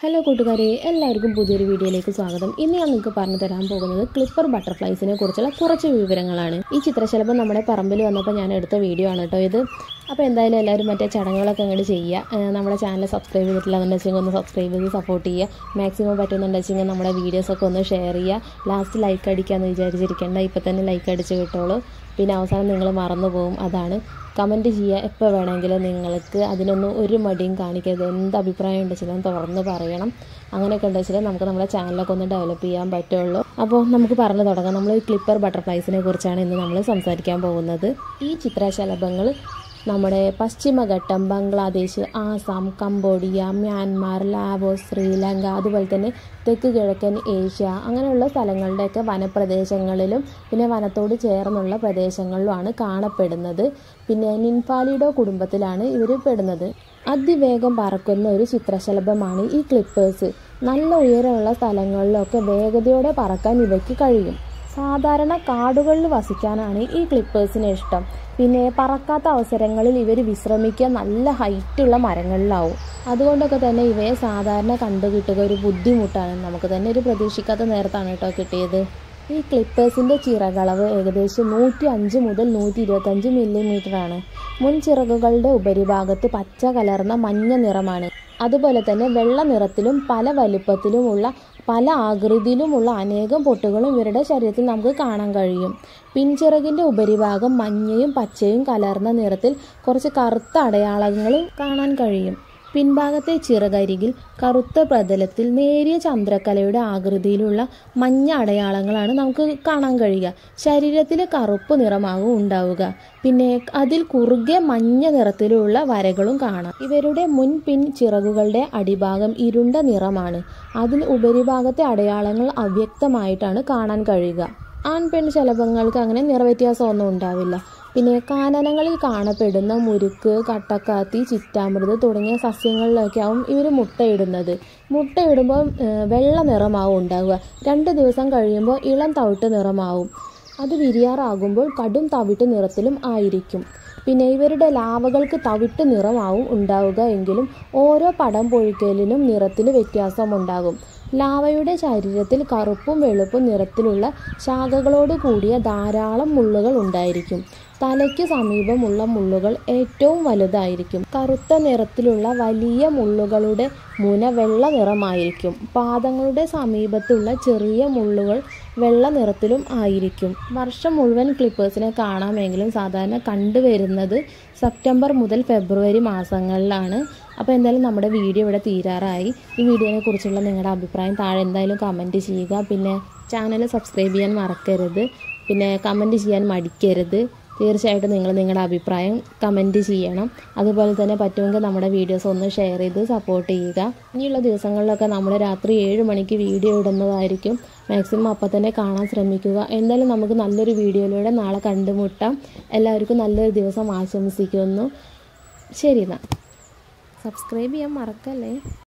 hello കൂട്ടുകാരെ എല്ലാവർക്കും പുതിയൊരു വീഡിയോയിലേക്ക് സ്വാഗതം ഇന്ന് ഞാൻ നിങ്ങൾക്ക് പറഞ്ഞു തരാൻ പോകുന്നത് ക്ലിപ്പർ ബട്ടർഫ്ലൈസിനെ കുറിച്ചുള്ള കുറച്ച് വിവരങ്ങളാണ് ഈ ചിത്രശലഭം നമ്മുടെ പറമ്പിൽ വന്നപ്പോൾ ഞാൻ എടുത്ത വീഡിയോ ആണ് കേട്ടോ ഇത് അപ്പോൾ എന്തായാലും എല്ലാവരും മറ്റേ ചടങ്ങുകളൊക്കെ അങ്ങോട്ട് ചെയ്യുക ഏഹ് നമ്മുടെ ചാനൽ സബ്സ്ക്രൈബ് ചെയ്തിട്ടില്ലാന്നുണ്ടെങ്കിൽ ഒന്ന് സബ്സ്ക്രൈബ് ചെയ്ത് സപ്പോർട്ട് ചെയ്യുക മാക്സിമം പറ്റുന്നുണ്ടെങ്കിൽ നമ്മുടെ വീഡിയോസൊക്കെ ഒന്ന് ഷെയർ ചെയ്യുക ലാസ്റ്റ് ലൈക്ക് അടിക്കാമെന്ന് വിചാരിച്ചിരിക്കേണ്ട ഇപ്പോൾ തന്നെ ലൈക്ക് അടിച്ച് കിട്ടുള്ളൂ പിന്നെ അവസാനം നിങ്ങൾ മറന്നു പോകും അതാണ് കമൻറ്റ് ചെയ്യുക എപ്പോൾ വേണമെങ്കിലും നിങ്ങൾക്ക് അതിനൊന്നും ഒരു മടിയും കാണിക്കരുത് എന്ത് അഭിപ്രായം ഉണ്ടെച്ചാലും തുറന്ന് പറയണം അങ്ങനെയൊക്കെ ഉണ്ടെച്ചാൽ നമുക്ക് നമ്മുടെ ചാനലൊക്കെ ഒന്ന് ഡെവലപ്പ് ചെയ്യാൻ പറ്റുള്ളൂ അപ്പോൾ നമുക്ക് പറഞ്ഞു തുടങ്ങാം നമ്മൾ ക്ലിപ്പർ ബട്ടർഫ്ലൈസിനെ കുറിച്ചാണ് ഇന്ന് നമ്മൾ സംസാരിക്കാൻ പോകുന്നത് ഈ ചിത്രശലഭങ്ങൾ നമ്മുടെ Paschimaghattam Bangladesh Assam Cambodia Myanmar Laos Sri Lanka അതുപോലെ തന്നെ തെക്ക് കിഴക്കൻ ഏഷ്യ അങ്ങനെയുള്ള സ്ഥലങ്ങളുടെയൊക്കെ വനപ്രദേശങ്ങളിലും പിന്നെ വനത്തോട് ചേർന്നുള്ള പ്രദേശങ്ങളിലുമാണ് കാണപ്പെടുന്നത് പിന്നെ നിൻഫാലിഡോ കുടുംബത്തിലാണ് ഇവർ പെടുന്നത് അതിവേഗം പറക്കുന്ന ഒരു ചിത്രശലഭമാണ് ഈ ക്ലിപ്പേഴ്സ് നല്ല ഉയരമുള്ള സ്ഥലങ്ങളിലൊക്കെ വേഗതയോടെ പറക്കാൻ ഇവയ്ക്ക് കഴിയും സാധാരണ കാടുകളിൽ വസിക്കാനാണ് ഈ ക്ലിപ്പേഴ്സിന് ഇഷ്ടം പിന്നെ പറക്കാത്ത അവസരങ്ങളിൽ ഇവർ വിശ്രമിക്കുക നല്ല ഹൈറ്റുള്ള മരങ്ങളിലാവും അതുകൊണ്ടൊക്കെ തന്നെ ഇവയെ സാധാരണ കണ്ടു കിട്ടുക ഒരു ബുദ്ധിമുട്ടാണ് നമുക്ക് തന്നെ ഒരു പ്രതീക്ഷിക്കാത്ത നേരത്താണ് കേട്ടോ കിട്ടിയത് ഈ ക്ലിപ്പേഴ്സിൻ്റെ ചിറകളവ് ഏകദേശം നൂറ്റി അഞ്ച് മുതൽ നൂറ്റി ഇരുപത്തഞ്ച് മില്ലിമീറ്റർ ആണ് മുൻ ചിറകുകളുടെ ഉപരിഭാഗത്ത് പച്ച കലർന്ന മഞ്ഞ നിറമാണ് അതുപോലെ തന്നെ വെള്ള നിറത്തിലും പല വലുപ്പത്തിലുമുള്ള പല ആകൃതിയിലുമുള്ള അനേകം പൊട്ടുകളും ഇവരുടെ ശരീരത്തിൽ നമുക്ക് കാണാൻ കഴിയും പിൻചിറകിൻ്റെ ഉപരിഭാഗം മഞ്ഞയും പച്ചയും കലർന്ന നിറത്തിൽ കുറച്ച് കറുത്ത അടയാളങ്ങളും കാണാൻ കഴിയും പിൻഭാഗത്തെ ചിറകരികിൽ കറുത്ത പ്രതലത്തിൽ നേരിയ ചന്ദ്രക്കലയുടെ ആകൃതിയിലുള്ള മഞ്ഞ അടയാളങ്ങളാണ് നമുക്ക് കാണാൻ കഴിയുക ശരീരത്തിൽ കറുപ്പ് നിറമാകും ഉണ്ടാവുക പിന്നെ അതിൽ കുറുകെ മഞ്ഞ നിറത്തിലുള്ള വരകളും കാണാം ഇവരുടെ മുൻ പിൻ ചിറകുകളുടെ അടിഭാഗം ഇരുണ്ട നിറമാണ് അതിൽ ഉപരിഭാഗത്തെ അടയാളങ്ങൾ അവ്യക്തമായിട്ടാണ് കാണാൻ കഴിയുക ആൺ പെൺ ശലഭങ്ങൾക്ക് അങ്ങനെ നിറവ്യത്യാസമൊന്നും ഉണ്ടാവില്ല പിന്നെ കാനനങ്ങളിൽ കാണപ്പെടുന്ന മുരുക്ക് കട്ടക്കാത്തി ചിറ്റാമൃത് തുടങ്ങിയ സസ്യങ്ങളിലൊക്കെ ആവും ഇവർ മുട്ടയിടുന്നത് മുട്ടയിടുമ്പോൾ വെള്ള നിറമാവും ഉണ്ടാവുക രണ്ട് ദിവസം കഴിയുമ്പോൾ ഇളം തവിട്ട് നിറമാവും അത് വിരിയാറാകുമ്പോൾ കടും തവിട്ട് നിറത്തിലും ആയിരിക്കും പിന്നെ ഇവരുടെ ലാവകൾക്ക് തവിട്ട് നിറമാവും ഉണ്ടാവുക എങ്കിലും ഓരോ പടം പൊഴിക്കലിനും നിറത്തിൽ വ്യത്യാസമുണ്ടാകും ലാവയുടെ ശരീരത്തിൽ കറുപ്പും വെളുപ്പും നിറത്തിലുള്ള ശാഖകളോട് കൂടിയ ധാരാളം മുള്ളുകൾ ഉണ്ടായിരിക്കും തലയ്ക്ക് സമീപമുള്ള മുള്ളുകൾ ഏറ്റവും വലുതായിരിക്കും കറുത്ത നിറത്തിലുള്ള വലിയ മുള്ളുകളുടെ മുന വെള്ള നിറമായിരിക്കും പാദങ്ങളുടെ സമീപത്തുള്ള ചെറിയ മുള്ളുകൾ വെള്ള നിറത്തിലും ആയിരിക്കും വർഷം മുഴുവൻ ക്ലിപ്പേഴ്സിനെ കാണാമെങ്കിലും സാധാരണ കണ്ടുവരുന്നത് സെപ്റ്റംബർ മുതൽ ഫെബ്രുവരി മാസങ്ങളിലാണ് അപ്പോൾ എന്തായാലും നമ്മുടെ വീഡിയോ ഇവിടെ തീരാറായി ഈ വീഡിയോനെ കുറിച്ചുള്ള നിങ്ങളുടെ അഭിപ്രായം താഴെ എന്തായാലും കമൻറ്റ് ചെയ്യുക പിന്നെ ചാനൽ സബ്സ്ക്രൈബ് ചെയ്യാൻ മറക്കരുത് പിന്നെ കമൻറ്റ് ചെയ്യാൻ മടിക്കരുത് തീർച്ചയായിട്ടും നിങ്ങൾ നിങ്ങളുടെ അഭിപ്രായം കമൻറ്റ് ചെയ്യണം അതുപോലെ തന്നെ പറ്റുമെങ്കിൽ നമ്മുടെ വീഡിയോസ് ഒന്ന് ഷെയർ ചെയ്ത് സപ്പോർട്ട് ചെയ്യുക ഇനിയുള്ള ദിവസങ്ങളിലൊക്കെ നമ്മൾ രാത്രി ഏഴ് മണിക്ക് വീഡിയോ ഇടുന്നതായിരിക്കും മാക്സിമം അപ്പം തന്നെ കാണാൻ ശ്രമിക്കുക എന്തായാലും നമുക്ക് നല്ലൊരു വീഡിയോയിലൂടെ നാളെ കണ്ടുമുട്ടാം എല്ലാവർക്കും നല്ലൊരു ദിവസം ആശംസിക്കുന്നു ശരി എന്നാൽ സബ്സ്ക്രൈബ് ചെയ്യാൻ മറക്കല്ലേ